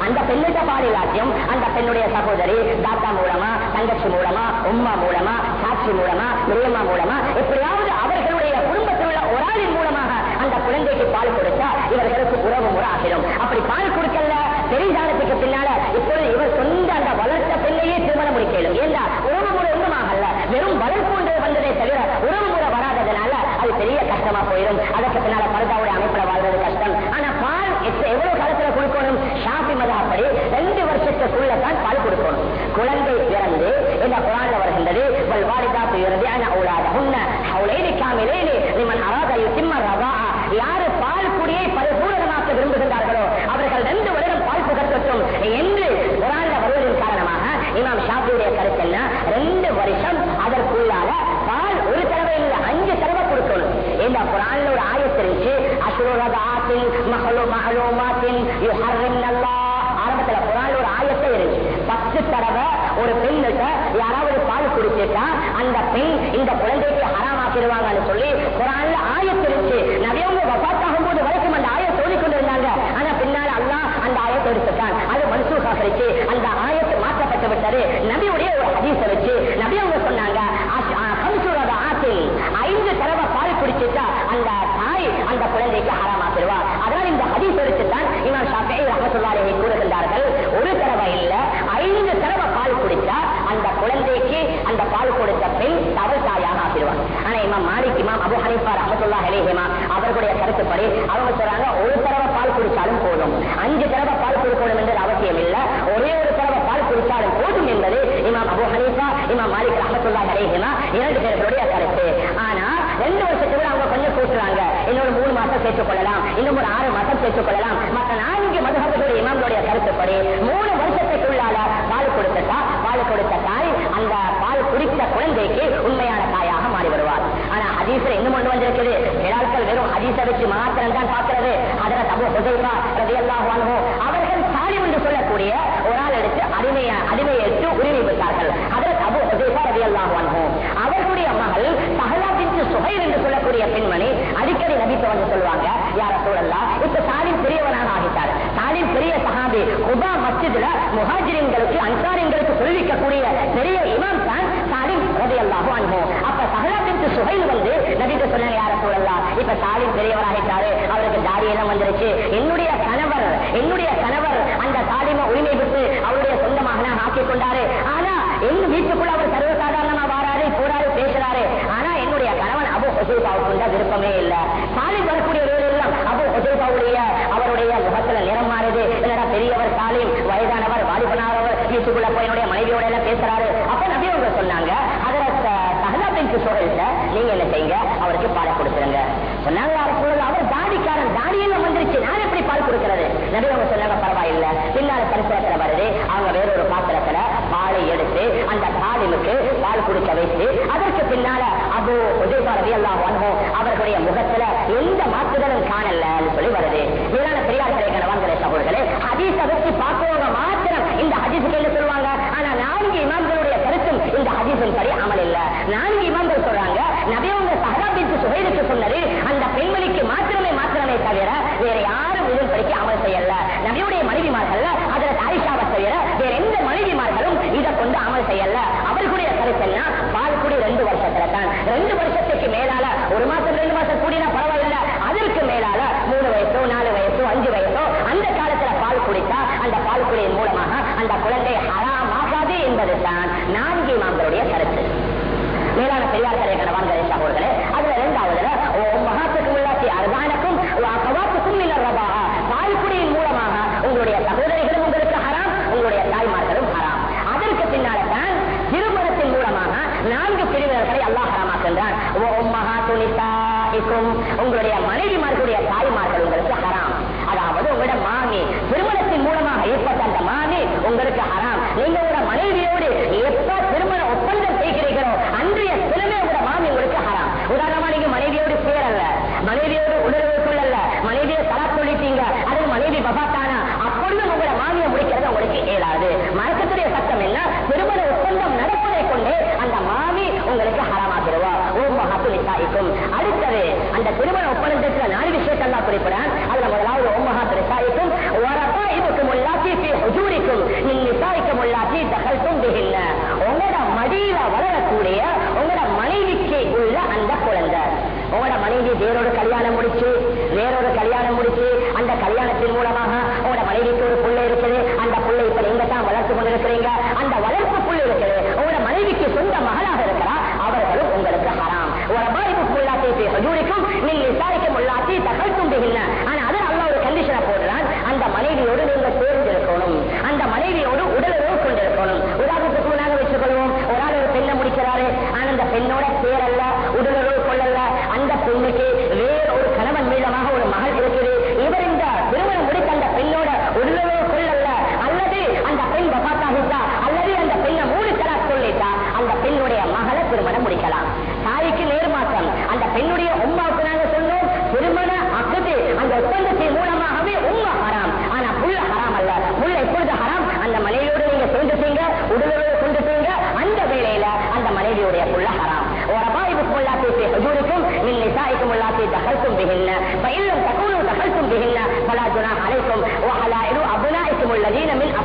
அந்த பெண்ணிட்ட பாலிலாட்சியம் அந்த பெண்ணுடைய சகோதரி தாத்தா மூலமா தங்கச்சி மூலமா உம்மா மூலமா சாட்சி மூலமா மிரியம்மா மூலமா எப்படியாவது அவர்களுடைய குடும்பத்தில் உள்ள ஒரு ஆளின் மூலமாக அந்த குழந்தைக்கு பால் கொடுத்தா இவர்களுக்கு உறவு முறை ஆகிடும் அப்படி பால் கொடுக்கல பெரிதானத்துக்கு பின்னால இப்பொழுது இவர் சொந்த அந்த வளர்த்த பெண்ணையே திருமணம் முடிக்கலும் ஏண்டா உறவு முறை ஒன்றுமாகல வெறும் வளர்ப்பு வந்ததே தவிர உறவு முறை வராததுனால அது பெரிய கஷ்டமா போயிடும் அதற்கு பின்னால பரதாவுடைய அமைப்புல வாழ்றது கஷ்டம் ஆனா பால் எத்த- எவ்வளவு காலத்துல கொடுக்கணும் ஷாஃபி மதாப்படி ரெண்டு வருஷத்துக்குள்ள தான் பால் கொடுக்கணும் குழந்தை பிறந்து இந்த குரான்ல வருகின்றது வல்வாரிதா பிறந்து அவுலாதஹுன்ன ஹவுலைனி காமிலைனி லிமன் அராத யுத்திம்ம ரவாஆ யாரு பால் குடியை பரிபூரணமாக்க விரும்புகின்றார்களோ அவர்கள் ரெண்டு வருடம் பால் புகட்டட்டும் என்று குரான்ல வருவதன் காரணமாக இமாம் ஷாஃபியுடைய கருத்து என்ன ரெண்டு வருஷம் அதற்குள்ளால பால் ஒரு தடவை இல்லை அஞ்சு தடவை கொடுக்கணும் இந்த குரான்ல ஒரு ஆயத்து இருந்துச்சு அசுரதாத்தின் மகளோ மகளோமாத்தின் ஆரம்பத்துல குரான்ல ஒரு ஆயத்தை இருந்துச்சு பத்து தடவை ஒரு பெண்ணுக்கு யாராவது பால் குடிச்சிட்டா அந்த பெண் இந்த குழந்தைக்கு ஹராமாக்கிடுவாங்கன்னு சொல்லி குரான்ல ஆயத்து இருந்துச்சு நவியவங்க வபாத்தாகும் போது வரைக்கும் அந்த ஆயத்தை ஓடிக்கொண்டிருந்தாங்க ஆனா பின்னால அல்லாஹ் அந்த ஆயத்தை எடுத்துட்டான் அது மன்சூகாகிருச்சு அந்த ஆயத்து மாற்றப்பட்டு விட்டது நபியுடைய ஒரு ஹதீஸை வச்சு நபி அவங்க சொன்னாங்க அஸ்- ஆ, ஹம்சுரத ஆத்தில் ஐந்து தடவை பால் குடிச்சிட்டா அந்த தாய் அந்த குழந்தைக்கு ஹராமாக்கிடுவா அதனால் இந்த ஹதீஸ் எடுத்துத்தான் இமாம் ஷாஃபி ரஹமத்துல்லாஹி கூறுகின்றார்கள் ஒரு தடவை இல்ல ஐந்து தடவை பால் குடிச்சா அந்த குழந்தைக்கு அந்த பால் கொடுத்த பெண் தவள் தாயாக ஆகிடுவார் ஆனா இமாம் மாலிக் இமாம் அபு ஹனீஃபா ரஹமத்துல்லாஹி அலைஹிமா அவர்களுடைய கருத்துப்படி அவங்க சொல்றாங்க ஒரு தடவை பால் குடிச்சாலும் போதும் அஞ்சு தடவை பால் கொடுக்கணும் என்ற அவசியம் இல்ல ஒரே ஒரு தடவை பால் குடிச்சாலும் போதும் என்பது இமாம் அபு ஹனீஃபா இமாம் மாலிக் ரஹமத்துல்லாஹி அலைஹிமா இரண்டு பேர்களுடைய கருத்து ஆனா ரெண்டு வருஷத்துக்கு அவங்க கொஞ்சம் கூட்டுறாங்க இன்னொரு மூணு மாசம் சேர்த்துக் கொள்ளலாம் இன்னும் ஒரு ஆறு மாசம் சேர்த்துக் கொள்ளலாம் மற்ற நான்கு மதுகபத்துடைய இமாம்களுடைய கருத்துப்படி மூணு வருஷத்துக்குள்ளால பால் கொடுத்தா பால் கொடுத்த தாய் அந்த பால் குடித்த குழந்தைக்கு உண்மையான தாயாக மாறி வருவார் ஆனா ஹதீஸ்ல இன்னும் ஒன்று வந்திருக்குது விழாக்கள் வெறும் ஹதீஸை வச்சு மாத்திரம் தான் பார்க்கிறது அதில் தபு ஹுதைபா ரலியல்லாஹு அன்ஹு அவர்கள் சாலி என்று சொல்லக்கூடிய ஒரு ஆள் எடுத்து அடிமைய அடிமையை எடுத்து உரிமை பெற்றார்கள் அதில் தபு ஹுதைபா ரலியல்லாஹு அன்ஹு அவர்களுடைய மகள் சஹலா பின்த் சுஹைல் என்று சொல்லக்கூடிய பெண்மணி அடிக்கடி நபித்து வந்து சொல்லுவாங்க யார சூழல்லா இப்ப சாலிம் பெரியவனாக ஆகிட்டார் சாலிம் பெரிய சஹாபி குபா மஸ்ஜிதுல முஹாஜிரின்களுக்கு அன்சாரிங்களுக்கு சொல்லிக்கக்கூடிய பெரிய இமாம் தான் சாலிம் ரலியல்லாஹு அன்ஹு அப்ப சஹலா பின்த் சுஹைல் வந்து நபிக்கு சொன்னாங்க யார சூழல்லா இப்ப சாலிம் பெரியவராகிட்டாரு அவருக்கு தாடியெல்லாம் வந்துருச்சு என்னுடைய கணவர் என்னுடைய கணவர் அந்த சாலிம உரிமை விட்டு அவருடைய சொந்த மகனாக ஆக்கிக் கொண்டாரு ஆனா எங்க வீட்டுக்குள்ள அவர் சர்வசாதாரணமா வாராரு போறாரு பேசுறாரு ஆனா என்னுடைய கணவன் அபு ஹொசைபாவுக்கு உண்ட விருப்பமே இல்ல சாலிம் வரக்கூடிய எல்லாம் அபு ஹொசைபாவுடைய அவருடைய முகத்துல நிறம் மாறுது என்னடா பெரியவர் சாலிம் வயதானவர் வாலிபனானவர் வீட்டுக்குள்ள போய் என்னுடைய மனைவியோட எல்லாம் பேசுறாரு அப்ப நபி அவங்க சொன்னாங்க அதுல சஹலா பின்க்கு சொல்லிட்ட நீங்க என்ன செய்யுங்க அவருக்கு பாலை கொடுத்துருங்க சொன்னாங்க யார் சொல்லல அவர் தாடிக்காரன் தாடியெல்லாம் வந்துருச்சு நான் எப்படி பால் கொடுக்கிறது நபி அவங்க சொன்னாங்க பரவாயில்ல பின்னால சரித்திரத்துல வருது அவங்க வேறொரு பாத்திரத்துல பாலை எடுத்து அந்த தாலிமுக்கு பால் குடிக்க வைத்து அதற்கு பின்னால அபு உதயபா ரவி அல்லாஹ் அவர்களுடைய முகத்துல எந்த மாற்றுதலும் காணலன்னு சொல்லி வருது மேலான பெரியார்களே கணவான்களே சகோதரர்களே ஹதீஸ வச்சு பார்க்கிறவங்க மாத்திரம் இந்த ஹதீஸுக்கு என்ன சொல்லுவாங்க ஆனா நான்கு இமாம்களுடைய கருத்தும் இந்த ஹதீஸின் படி அமல் இல்ல நான்கு இமாம்கள் சொல்றாங்க நபியவங்க சஹாபிக்கு சுகைதுக்கு சொன்னது அந்த பெண்மணிக்கு மாத்திரமே மாத்திரமே தவிர வேற யாரும் இதன் படிக்க அமல் செய்யல நபியுடைய மனைவிமார்கள் அதுல தாயிஷாவை தவிர வேற எந்த மனைவிமார்களும் இதை கொண்டு அமல் செய்யல அவர்களுடைய கருத்து என்ன பால் குடி ரெண்டு வருஷத்துல தான் ரெண்டு வருஷத்துக்கு மேலால ஒரு மாசம் ரெண்டு மாசம் கூடினா பரவாயில்ல அதற்கு மேலால மூணு வயசோ நாலு வயசோ அஞ்சு வயசோ அந்த காலத்துல பால் குடித்தா அந்த பால் குடியின் மூலமாக அந்த குழந்தை ஹராமாகாது என்பதுதான் நான்கு இமாம்களுடைய கருத்து மேலான பெரியார்களே கணவான்களே சகோதரர்களே அதுல இரண்டாவதுல மகாத்துக்கும் உள்ளாசி அருகானுக்கும் கவாத்துக்கும் ரபா தாய்க்குடியின் மூலமாக உங்களுடைய சகோதரிகளும் உங்களுக்கு ஹராம் உங்களுடைய தாய்மார்களும் ஹராம் அதற்கு பின்னால தான் திருமணத்தின் மூலமாக நான்கு பிரிவினர்களை அல்லாஹ் ஹராமாக்குகின்றான் ஓ உம்மஹாத்து நிசாஇக்கும். உங்களுடைய மனைவிமார்களுடைய தாய்மார்கள் உங்களுக்கு ஹராம் அதாவது உங்களோட மாமி திருமணத்தின் மூலமாக ஏற்பட்ட அந்த மாமி உங்களுக்கு ஹராம் நீங்க உங்களோட மனைவியோடு எப்ப திருமண ஒப்பந்தம் செய்கிறீர்களோ அன்றைய தினமே உங்களோட மாமி உங்களுக்கு ஹராம் உதாரணமா நீங்க மனைவியோடு சேரல மனைவியோடு உணர்வு கொள்ளல மனைவியை தலா சொல்லிட்டீங்க அது மனைவி பபாத்தானா அப்பொழுதும் உங்களோட மாமியை முடிக்கிறது உங்களுக்கு இயலாது மனசத்துடைய சட்டம் என்ன திருமண ஒப்பந்தம் நடப்பதை கொண்டே அந்த மாமி உங்களுக்கு ஹராமாகிடுவா ஓம் மகாத்துலிசாய்க்கும் அடுத்தது அந்த திருமண ஒப்பந்தத்துல நாலு விஷயத்தெல்லாம் குறிப்பிடான் அதுல முதலாவது ஓம் மகாத்துலிசாய்க்கும் வரப்பா இதுக்கு முல்லாத்தி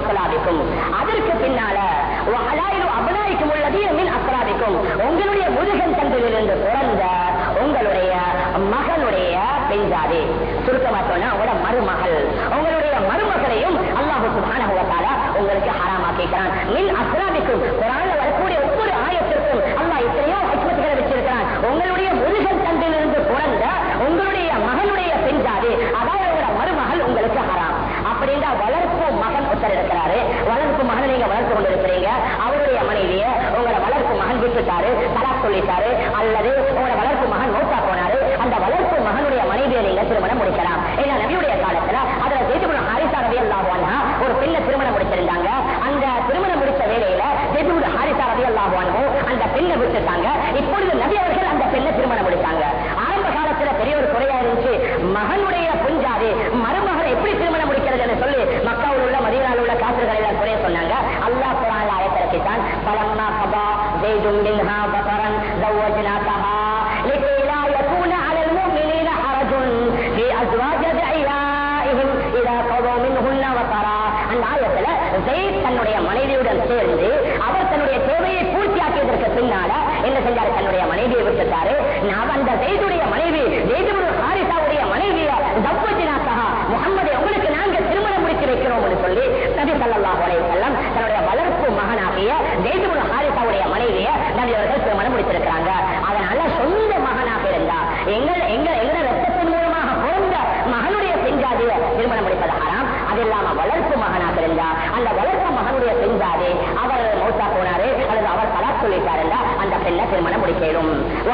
அஸ்லாபிக்கும் அதற்கு பின்னால அலாயிரம் அபனாய்க்கும் உள்ளது மின் அஸ்லாபிக்கும் உங்களுடைய முதுகன் தந்திலிருந்து பிறந்த உங்களுடைய மகனுடைய பெஞ்சாதி சுருக்கமா சொன்னா உங்களோட மருமகள் உங்களுடைய மருமகளையும் அல்லாஹு சுப்ஹானஹு வ தஆலா உங்களுக்கு ஹராமாக்கிக்கிறான் மின் அஸ்லாபிக்கும் குர்ஆன்ல வரக்கூடிய ஒவ்வொரு ஆயத்திற்கும் அல்லாஹ் எத்தனையோ ஹிக்மத்துகளை வச்சிருக்கிறான் உங்களுடைய முருகன் தந்திலிருந்து பிறந்த உங்களுடைய மகனுடைய பெஞ்சாதி அதாவது உங்களோட மருமகள் உங்களுக்கு ஹராம் அப்படின்னா வளர்ப்பு மகன் ஒருத்தர் இருக்கிறாரு வளர்ப்பு மகனை நீங்க வளர்த்து கொண்டிருக்கிறீங்க அவருடைய மனைவிய உங்களோட வளர்ப்பு மகன் விட்டுட்டாரு தலாக் சொல்லிட்டாரு அல்லது உங்களோட வளர்ப்பு மகன் மௌத்தா போனாரு அந்த வளர்ப்பு மகனுடைய மனைவியை நீங்க திருமணம் முடிக்கலாம் ஏன்னா நபியுடைய காலத்துல அதுல ஜெய்துபுல் ஹாரிசா ரவி அல்லாஹானா ஒரு பெண்ணை திருமணம் முடிச்சிருந்தாங்க அந்த திருமணம் முடிச்ச வேலையில ஜெய்துபுல் ஹாரிசா ரவி அல்லாஹானோ அந்த பெண்ணை விட்டுட்டாங்க இப்பொழுது நபி அவர்கள் அந்த பெண்ணை திருமணம் முடித்தாங்க ஆரம்ப காலத்துல பெரிய ஒரு குறையா இருந்துச்சு மகனுடைய புஞ்சாதி மருமகனை எப்படி திருமணம் முடிக்கிறதுன்னு சொல்லி மக்காவில் உள்ள மதியனால் உள்ள காசுகளை எல்லாம் குறைய சொன்னாங்க அல்லாஹ் குரான் ஆயத்திறக்கித்தான் பலம்மா கபா ஜெய்தும் மின்ஹா பகரன் زوجناكها لكي لا يكون على المؤمنين حرج في ازواج ادعيائهم اذا قضوا منهن وطرا அந்த ஆயத்துல ஜெயித் தன்னுடைய மனைவியுடன் சேர்ந்து அவர் தன்னுடைய தேவையை பூர்த்தியாக்கியதற்கு பின்னால என்ன செஞ்சாரு தன்னுடைய மனைவியை விட்டுட்டாரு நான் அந்த ஜெயிதுடைய மனைவி ஜெயிதுடைய ஹாரிசாவுடைய மனைவிய தப்பத்தினாக்கா முகம்மது உங்களுக்கு நாங்க திருமணம் முடித்து வைக்கிறோம்னு சொல்லி நபி ஸல்லல்லாஹு அலைஹி வஸல்லம் தன்னுடைய வளர்ப்பு மகனாகிய ஜெயிதுல் ஹாரிசாவுடைய மனைவிய நபி அவர்கள் திருமணம் முடித்திருக்கிறாங்க அதனால சொந்த மகனாக இருந்தா எங்கள் எங்க எங்க ரத்தத்தின் மூலமாக பிறந்த மகனுடைய பெண்ஜாதிய திருமணம் முடிப்பது ஹராம் அது இல்லாம வளர்ப்பு மகனாக இருந்தா அந்த வளர்ப்பு மகனுடைய பெண்ஜாதி அவர் மௌத்தா போனாரு அல்லது அவர் தலாக் சொல்லிட்டாரு அந்த பெண்ணை திருமணம் முடிக்கலும்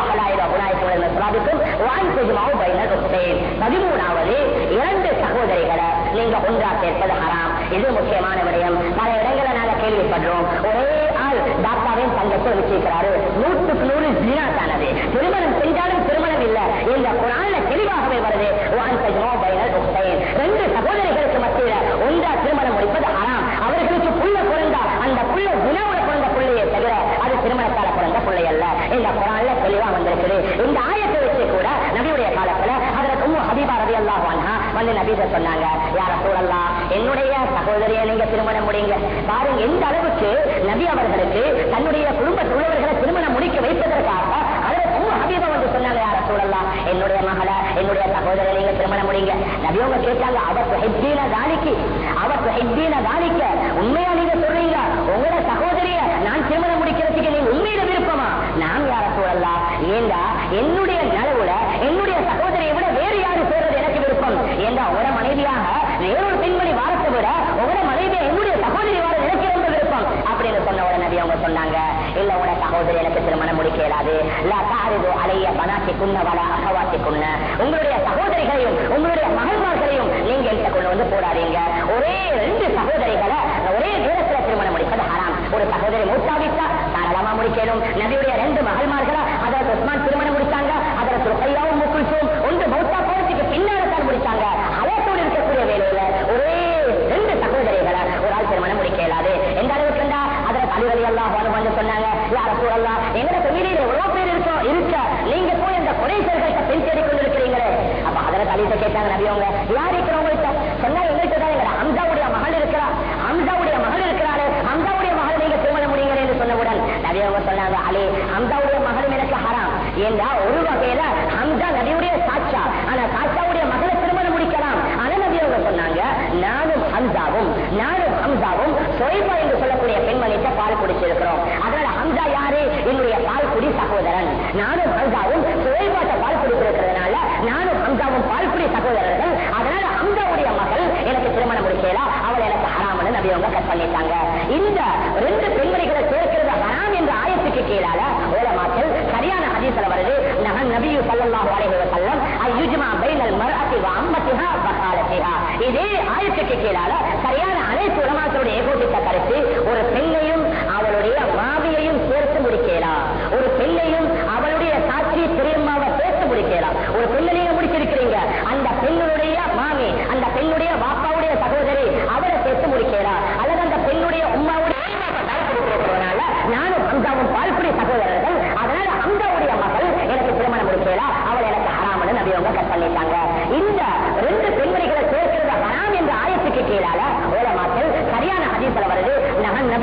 பதிமூணாவது இரண்டு சகோதரிகளை நீங்க ஒன்றா சேர்ப்பது ஹராம் இது முக்கியமான விடயம் பல இடங்களை நாங்க கேள்விப்படுறோம் ஒரே ஆள் தாத்தாவையும் தங்கத்தை வச்சிருக்கிறாரு நூற்றுக்கு நூறு ஜீனா தானது திருமணம் செஞ்சாலும் திருமணம் இல்ல இந்த குரான்ல தெளிவாகவே வருது வான் தஜ்மோ பைனல் உக்தைன். ரெண்டு சகோதரிகளுக்கு மத்தியில ஒன்றா திருமணம் முடிப்பது ஹராம் அவர்களுக்கு புள்ள பிறந்தா அந்த புள்ள குணவோட பிறந்த பிள்ளையை தவிர அது திருமணத்தால பிறந்த பிள்ளை அல்ல இந்த குரான்ல தெளிவா வந்திருக்குது இந்த ஆயத்தை வச்சு கூட நபியுடைய காலத்துல அதற்கு உம்மு ஹபீபா ரவி அல்லாஹ் வந்து நபீத சொன்னாங்க யார சூழல்லாம் என்னுடைய சகோதரியை நீங்க திருமணம் முடிங்க பாருங்க எந்த அளவுக்கு நபி அவர்களுக்கு தன்னுடைய குடும்பத்தில் உள்ளவர்களை திருமணம் முடிக்க வைப்பதற்காக அதற்கு உம்மு ஹபீபா வந்து சொன்னாங்க யார சூழல்லாம் என்னுடைய மகளை என்னுடைய சகோதரியை நீங்க திருமணம் முடிங்க நபி அவங்க கேட்டாங்க அவத்து ஹெத்தீன தானிக்கு அவத்து ஹெத்தீன தானிக்க உண்மையா நீங்க சொல்றீங்க உங்களோட சகோதரிய நான் திருமணம் முடிக்கிறதுக்கு நீங்க உண்மையில விருப்பமா நாம் யார சூழல்லாம் ஏண்டா என்னுடைய நலவுல என்னுடைய சகோதரியை விட வேறு யாரு சேர்றது எனக்கு விருப்பம் ஏண்டா உங்களோட மனைவியாக வேறொரு பெண்மணி வாரத்தை விட உங்களோட மனைவியை என்னுடைய சகோதரி வார எனக்கு ரொம்ப விருப்பம் அப்படின்னு சொன்ன உடனே நபி அவங்க சொன்னாங்க இல்ல உங்களோட சகோதரி எனக்கு திருமணம் முடிக்க இயலாது லா தாரிது அலைய பனாத்தி குன்ன வல அகவாத்தி குன்ன உங்களுடைய சகோதரிகளையும் உங்களுடைய மகன்மார்களையும் நீங்க என்கிட்ட கொண்டு வந்து போடாதீங்க ஒரே ரெண்டு சகோதரிகளை ஒரே நேரத்துல திருமணம் முடிப்பது ஹராம் ஒரு சகோதரி மூத்தாவிட்டா தாராளமா முடிக்கணும் நபியுடைய ரெண்டு மகள்மார்களா அதற்கு உஸ்மான் திருமணம் முடிச்சாங்க அதற்கு ருக்கையாவும் முக்குல்சும் ஒன்று மௌத்தா போறதுக்கு பின்னால தான் முடிச்சாங்க அலத்தோடு இருக்கக்கூடிய வேலையில ஒரே ரெண்டு சகோதரிகளை ஒரு ஆள் திருமணம் முடிக்க இயலாது எந்த அளவுக்கு இருந்தா அதற்கு அலிவலி எல்லாம் வந்து சொன்னாங்க யார சூழல்லாம் எங்களை வீடியில் எவ்வளவு பேர் இருக்கோம் இருக்க நீங்க போய் அந்த குறைசர்கள்ட்ட பெண் தேடி கொண்டிருக்கிறீங்களே அப்ப அதில் தலையிட்ட கேட்டாங்க நபியவங்க யார் இருக்கிறவங்கள்ட்ட சொன்னா எங்கள்கிட்ட தான் எங்க ஹம்சாவுடைய மகள் இருக்கிறா ஹம்சாவுடைய மகள் இருக்கிறாரு ஹம்சாவுடைய மகள் நீங்க திருமணம் முடியுங்க என்று சொன்னவுடன் நபியவங்க சொன்னாங்க அலி ஹம்சாவுடைய மகளும் எனக்கு ஹராம் ஏண்டா ஒரு வகையில ஹம்சா நபியுடைய சாட்சா ஆனா சாட்சாவுடைய மகளை திருமணம் முடிக்கலாம் ஆனா நபியவங்க சொன்னாங்க நானும் ஹம்சாவும் நானும் ஹம்சாவும் சொய்பா என்று சொல்லக்கூடிய பெண்மணிட்ட பால் குடிச்சிருக்கிறோம் அதனால ஹம்சா யாரு என்னுடைய பால் குடி சகோதரன் நானும் ஹம்சாவும் சுவைபாட்ட பால் குடித்திருக்கிறதுனால நானும் ஹம்சாவும் பால் குடி சகோதரர்கள் அதனால ஹம்சாவுடைய மகள் எனக்கு திருமணம் முடிக்கலாம் அவள் எனக்கு ஹராமன்னு நபி அவங்க கட் பண்ணிட்டாங்க இந்த ரெண்டு பெண்மணிகளை சேர்க்கிறது ஹராம் என்ற ஆயத்துக்கு கீழால ஓலமாக்கள் சரியான ஹதீஸ்ல வருது நகன் நபியு ஸல்லல்லாஹு அலைஹி வஸல்லம் அய்யுஜ்மா பைனல் மர்அத்தி வ அம்மத்திஹா பகாலத்திஹா இதே ஆயத்துக்கு கீழால சரியான அனைத்து உலமாக்களுடைய ஏகோபித்த கருத்து ஒரு பெண்ணையும் அவளுடைய மாவியையும் சேர்த்து முடிக்கலாம் ஒரு பெண்ணையும் அவளுடைய சாட்சி பெரியம்மாவை சேர்த்து முடிக்கலாம் ஒரு பெண்ணை நீங்க முடிச்சிருக்கிறீங்க அந்த பெண்ணுடைய மாமி அந்த பெண்ணுடைய பாப்பாவுடைய சகோதரி அவரை சேர்த்து முடிக்கலாம் அல்லது அந்த பெண்ணுடைய உம்மாவுடைய கொடுக்கிறதுனால நானும் ஹம்சாவும் பால்குடி சகோதரர்கள் அதனால ஹம்சாவுடைய மகள் எனக்கு திருமணம் முடிக்கலாம் அவள் எனக்கு ஹராமன்னு நபி அவங்க கட் பண்ணிட்டாங்க இந்த ரெண்டு பெண்மணிகளை சேர்க்கிறது ஹராம் என்ற ஆயத்துக்கு கீழால ஓலமாக்கள்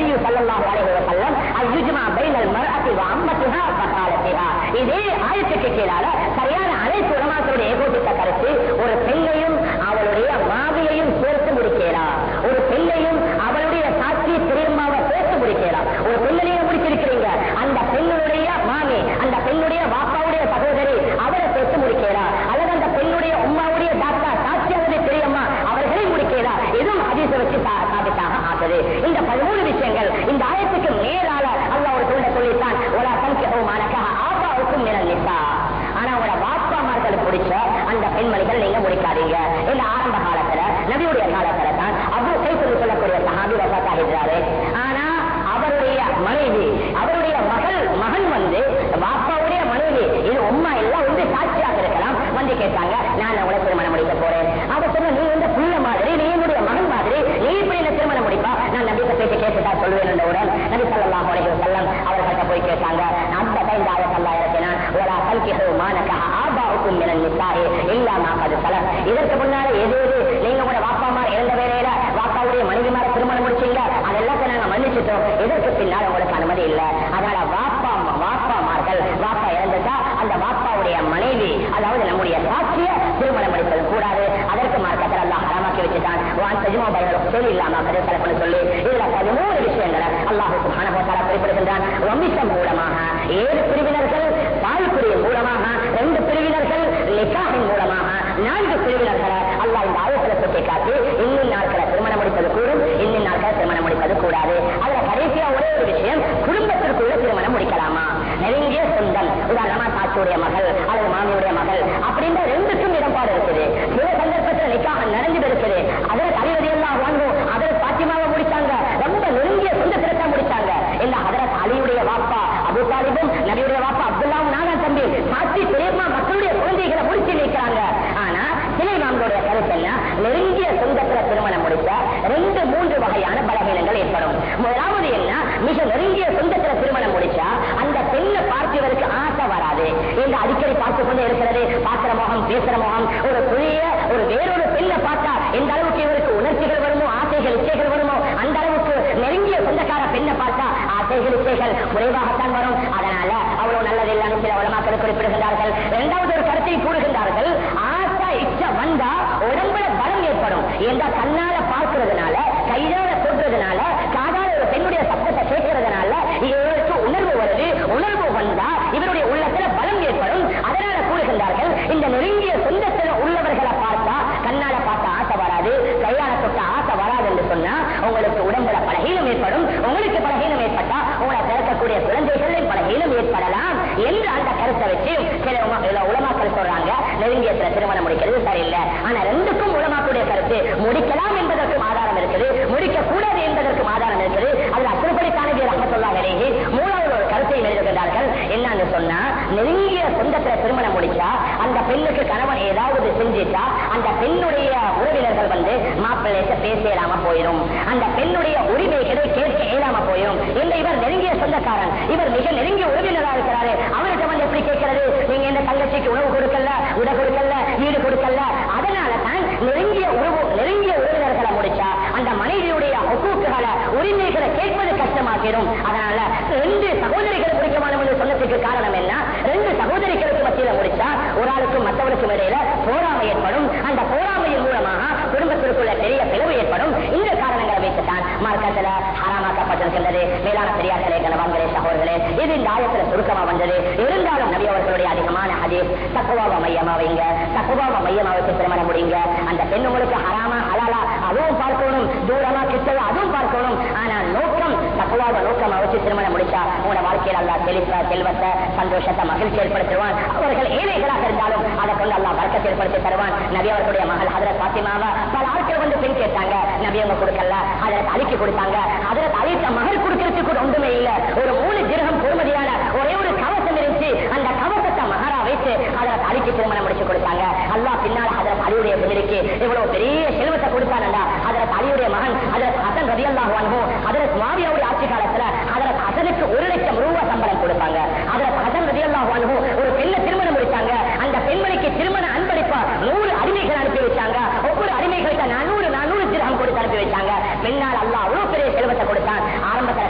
நபியு ஸல்லல்லாஹு அலைஹி வஸல்லம் அய்யுஜ்மா பைனல் மர்அத்தி வ அம்மத்திஹா ஃபகாலத்திஹா இதே ஆயத்துக்கு கீழால சரியான அனைத்து உலமாக்களுடைய ஏகோபித்த கருத்து ஒரு பெண்ணையும் அவளுடைய மாவியையும் சேர்த்து முடிக்கலாம் ஒரு பெண்ணையும் அவளுடைய சாட்சி திரும்பாவ சேர்த்து முடிக்கலாம் ஒரு பெண்ணைய முடிச்சிருக்கிறீங்க அந்த பெண்ணுடைய மாமி அந்த பெண்ணுடைய வாப்பாவுடைய சகோதரி அவரை சேர்த்து முடிக்கலாம் அல்லது அந்த பெண்ணுடைய உம்மாவுடைய தாத்தா சாட்சி அல்லது பெரியம்மா அவர்களை முடிக்கலாம் இதுவும் ஹதீஸை வச்சு சா- சாபித்தாக ஆகுது இந்த பதிமூணு விஷயங்கள் இந்த ஆயத்துக்கு மேலால அல்லாஹ் ஒரு சொல்ல சொல்லித்தான் ஒரு சங்கியோ மானக்கா ஆபாவுக்கும் நிற நிசா ஆனா உங்களோட வாப்பாமார்களுக்கு பிடிச்ச அந்த பெண்மணிகள் நீங்க முடிக்காதீங்க இந்த ஆரம்ப காலத்துல நபியுடைய காலத்துல தான் அபு கைப்பது சொல்லக்கூடிய சஹாபி வசாத்தாகிறாரு ஆனா அவருடைய மனைவி அவருடைய மகள் மகன் வந்து வாப்பாவுடைய மனைவி இது உண்மை எல்லாம் வந்து சாட்சியாக இருக்கலாம் வந்து கேட்டாங்க நான் உங்களை திருமணம் முடிக்க போறேன் அவ சொன்ன நீ வந்து புள்ள மாதிரி நீ என்னுடைய மகன் மாதிரி நீ இப்படி என்ன திருமணம் முடிப்பா நான் நம்பிக்கை பேச்சு கேட்டுட்டா சொல்லுவேன் என்றவுடன் நபி ஸல்லல்லாஹு அலைஹி வஸல்லம் அவர்கள்ட்ட போய் கேட்டாங்க அந்த டைம் ஆயத் அல்லாஹ் இறக்கினான் வலா தன்கிஹு மானக ஆபாவுக்கும் மினன் நிசாஇ இல்லா மா கது சலஃப் இதற்கு முன்னால எது எது நீங்க கூட வாப்பாமா இறந்த வேலையில வாப்பாவுடைய மனைவிமார திருமணம் முடிச்சீங்க அதெல்லாத்தையும் நாங்க மன்னிச்சிட்டோம் இதற்கு பின்னால் உங்களுக்கு அனுமதி இல்ல அதனால வாப்பா வாப்பாமார்கள் வாப்பா இறந்துட்டா அந்த வாப்பாவுடைய மனைவி அதாவது நம்முடைய சாட்சிய திருமணம் முடிப்பது கூடாது அதற்கு மார்க்கத்தில் அல்லாஹ் ஹராமாக்கி வச்சுட்டான் வான் தஜ்மா பயனும் சொல்லி இல்லாம கதை தலைப்புன்னு சொல்லி இதுல பதிமூணு விஷயங்களை அல்லாஹ் சுப்ஹானஹு வ தஆலா குறிப்பிடுகின்றான் வம்சம் மூலமாக ஏழு பிரிவினர்கள் பால்குடிய மூலமாக ரெண்டு பிரிவினர்கள் நிக்காஹின் மூலமாக நான்கு பிரிவினர்களை அல்லாஹ் இந்த ஆயத்துல சுட்டி காட்டி இன்னும் நாட்களை திருமணம் முடிப்பது கூடும் இன்னும் நாட்களை திருமணம் முடிப்பது கூடாது அதுல கடைசியா ஒரே ஒரு விஷயம் குடும்பத்திற்குள்ள திருமணம் முடிக்கலாமா நெருங்கிய சொந்தம் உதாரணமா சாட்சியுடைய மகள் அல்லது மாமியுடைய மகள் அப்படின்ற ரெண்டுக்கும் இடம்பாடு இருக்குது சில சந்தர்ப்பத்தில் நிக்காக நடந்து இருக்குது அதில் தலைவதி எல்லாம் வாங்கும் அதில் பாத்திமாவை முடிச்சாங்க ரொம்ப நெருங்கிய சொந்தத்தில் தான் முடிச்சாங்க இந்த ஹதரத் அலியுடைய வாப்பா அபு தாலிபும் நபியுடைய வாப்பா அப்துல்லாவும் நானா தம்பி சாட்சி பெரியம்மா மக்களுடைய குழந்தைகளை முடிச்சு நிற்கிறாங்க ஆனா சிலை மாமனுடைய கருத்து என்ன நெருங்கிய சொந்தத்துல திருமணம் முடிச்சா ரெண்டு மூன்று வகையான பலகீனங்கள் ஏற்படும் முதலாவது என்ன மிக நெருங்கிய சொந்தத்துல திருமணம் முடிச்சா அந்த பெண்ணை பார்ப்பவருக்கு ஆசை வராது இந்த அடிக்கடி பார்த்து கொண்டு இருக்கிறது பாத்திர முகம் பேசுற முகம் ஒரு புதிய ஒரு வேறொரு பெண்ணை பார்த்தா எந்த அளவுக்கு இவருக்கு உணர்ச்சிகள் வருமோ ஆசைகள் இச்சைகள் வருமோ அந்த அளவுக்கு நெருங்கிய சொந்தக்கார பெண்ணை பார்த்தா ஆசைகள் இச்சைகள் குறைவாகத்தான் வரும் அதனால அவ்வளவு நல்லது இல்லைன்னு சில உலமாக்கள் குறிப்பிடுகின்றார்கள் இரண்டாவது ஒரு கருத்தை கூறுகின்றார்கள் ஆசை இச்சை வந்தா உடம்புல பலம் ஏற்படும் எந்த கண்ணால பார்க்கிறதுனால கையால சொல்றதுனால காதால ஒரு பெண்ணுடைய சத்தத்தை கேட்கறதுனால இவருக்கு உணர்வு வருது உணர்வு வந்தா இவருடைய உள்ளத்துல பலம் ஏற்படும் அதனால கூறுகின்றார்கள் இந்த நெருங்கிய சொந்தத்துல உள்ளவர்களை பார்த்தா கண்ணால பார்த்தா ஆசை வராது கையால தொட்ட ஆசை வராது என்று சொன்னா உங்களுக்கு உடம்புல பலகீனம் ஏற்படும் உங்களுக்கு பலகீனம் ஏற்பட்டா உங்களை பிறக்கக்கூடிய குழந்தைகளில் பலகீனம் ஏற்படலாம் என்று அந்த கருத்தை வச்சு சில உமா- சில உலமாக்கள் சொல்றாங்க நெருங்கிய சில திருமணம் முடிக்கிறது சரியில்லை ஆனா ரெண்டுக்கும் உலமாக்குடைய கருத்து முடிக்கலாம் என்பதற்கும் ஆதாரம் இருக்குது முடிக்க கூடாது என்பதற்கும் ஆதாரம் இருக்குது அதுல அசுரப்படித்தானே ரஹமத்துல்லா விலகி மூணாவது ஒரு கருத்தை எழுதுகின்றார்கள் என்னன்னு சொன்னா நெருங்கிய சொந்தத்துல திருமணம் முடிச்சா அந்த பெண்ணுக்கு கணவன் ஏதாவது செஞ்சிட்டா அந்த பெண்ணுடைய உறவினர்கள் வந்து மாப்பிள்ளைக்கு பேச இயலாம போயிடும் அந்த பெண்ணுடைய உரிமைகளை கேட்க இயலாம போயிடும் இந்த இவர் நெருங்கிய சொந்தக்காரன் இவர் மிக நெருங்கிய உறவினரா இருக்கிறாரு அவருக்கு வந்து எப்படி கேட்கிறது நீங்க இந்த தங்கச்சிக்கு உணவு கொடுக்கல உட கொடுக்கல வீடு கொடுக்கல அதனால தான் நெருங்கிய உறவு நெருங்கிய உறவினர்களை முடிச்சா அந்த மனைவியுடைய ஹொக்கூக்குகளை உரிமைகளை கேட்பது கஷ்டமாக்கிடும் அதனால ரெண்டு சகோதரிகள் முடிக்கமானோம் என்று சொன்னதுக்கு காரணம் என்ன ரெண்டு சகோதரிகளுக்கு மத்தியில முடிச்சா ஒரு ஆளுக்கும் மற்றவருக்கும் இடையில போராமை ஏற்படும் அந்த போராமையின் மூலமாக குடும்பத்திற்குள்ள பெரிய பிளவு ஏற்படும் இந்த காரணங்களை வைத்துத்தான் மார்க்கத்துல ஹராமாக்கப்பட்டிருக்கின்றது மேலான பெரியார்களே கணவான்களே சகோதரர்களே இது இந்த ஆயத்துல சுருக்கமா வந்தது இருந்தாலும் நபி அவர்களுடைய அதிகமான ஹதீஸ் தக்குவாவ மையமா வைங்க தக்குவாவ மையமா வச்சு திருமணம் முடிங்க அந்த பெண் உங்களுக்கு ஹராமா ஹலாலா அதுவும் பார்க்கணும் தூரமா கிட்டது அதுவும் பார்க்கணும் ஆனா நோக்கம் தக்குவாவ நோக்கமா வச்சு திருமணம் முடிச்சா உங்களோட வாழ்க்கையில் அல்லா செழிப்ப செல்வத்தை சந்தோஷத்தை மகிழ்ச்சி ஏற்படுத்துவான் அவர்கள் ஏழைகளாக இருந்தாலும் அதை கொண்டு அல்லா வர்க்கத்தை ஏற்படுத்தி தருவான் நபி அவர்களுடைய மகள் ஹதரத் பாத்திமாவா பல ஆட்கள் வந்து பெண் கேட்டாங்க நபி அவங்க கொடுக்கல அதற்கு அழிக்கு கொடுத்தாங்க அதற்கு அழித்த மகள் கொடுக்கறதுக்கு கூட ஒன்றுமே இல்ல ஒரு மூணு திருகம் பொறுமதியான ஒரே ஒரு கவசம் இருந்துச்சு அந்த கவசத்தை மகாரா வைத்து அதற்கு அழிக்கு திருமணம் முடிச்சு கொடுத்தாங்க அல்லாஹ் பின்னால் அதற்கு அலியுடைய பெண்ணிற்கு இவ்வளவு பெரிய செல்வத்தை கொடுத்தானண்டா அதற்கு அலியுடைய மகன் அதற்கு ஹசன் ரதி அல்லாஹ் அதற்கு மாவியாவுடைய ஆட்சி காலத்துல அதற்கு ஹசனுக்கு ஒரு லட்சம் ரூபாய் சம்பளம் கொடுத்தாங்க அதற்கு ஹசன் ரதி அல்லாஹ் ஒரு பெண்ணை திருமணம் முடிச்சாங்க அந்த பெண்மணிக்கு திருமண அன்பளிப்பா நூறு அடிமைகள் அனுப்பி வச்சாங்க ஒவ்வொரு அடிமைகளுக்கு நானூறு நானூறு திரகம் கொடுத்து அனுப்பி வச்சாங்க பெண்ணால் அல்லாஹ் அவ்வளவு பெரிய செல்வத்தை கொடுத்தான் ஆரம்பத்தில்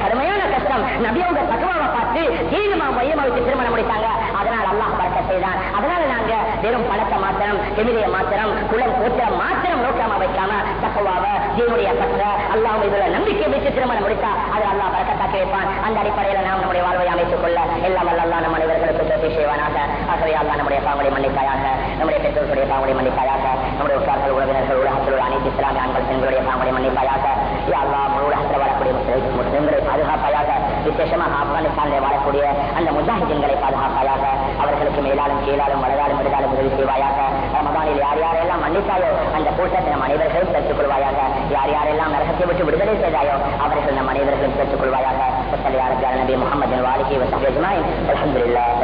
நோக்கமா வச்சு திருமணம் முடித்தாங்க அதனால் அல்லாஹ் பறக்க செய்தான் அதனால நாங்க வெறும் பணத்தை மாத்திரம் எமிதிய மாத்திரம் குலம் கோத்திரம் மாத்திரம் நோக்கமா வைக்காம தக்குவாவ தீனுடைய பற்ற அல்லாஹ் இதுல நம்பிக்கை வச்சு திருமணம் முடித்தா அது அல்லாஹ் பறக்கத்தாக்கி வைப்பான் அந்த அடிப்படையில நாம் நம்முடைய வாழ்வை அமைத்துக் கொள்ள எல்லாம் வல்ல அல்லாஹ் நம் அனைவர்களுக்கு தோற்றி செய்வானாக ஆகவே அல்லாஹ் நம்முடைய பாவங்களை மன்னிப்பாயாக நம்முடைய பெற்றோர்களுடைய பாவங்களை மன்னிப்பாயாக நம்முடைய உற்றார்கள் உறவினர்கள் உலகத்தில் உள்ள அனைத்து இஸ்லாமிய ஆண்கள் பெண்களுடைய பாவங்களை மன்னிப்பாயாக யா அல்லாஹ் முழு உலகத்தில் வாழக்கூடிய முஸ்லிம் முஸ்லிம்களை பாதுகாப்பாயாக விசேஷமாக ஆப்கானிஸ்தானில் வாழக்கூடிய அந்த முஜாஹிதீன்களை பாதுகாப்பாயாக அவர்களுக்கு மேலாலும் கீழாலும் வலதாலும் விடுதாலும் உதவி செய்வாயாக ரமதானில் யார் யாரெல்லாம் மன்னித்தாயோ அந்த கூட்டத்தை நம் அனைவர்களையும் பெற்றுக் கொள்வாயாக யார் யாரெல்லாம் நரகத்தை விட்டு விடுதலை செய்தாயோ அவர்கள் நம் அனைவர்களையும் பெற்றுக் கொள்வாயாக நபி முகமது வாலிகி வசதி அஜ்மாயின் அல்ஹம்துலில்லாஹ்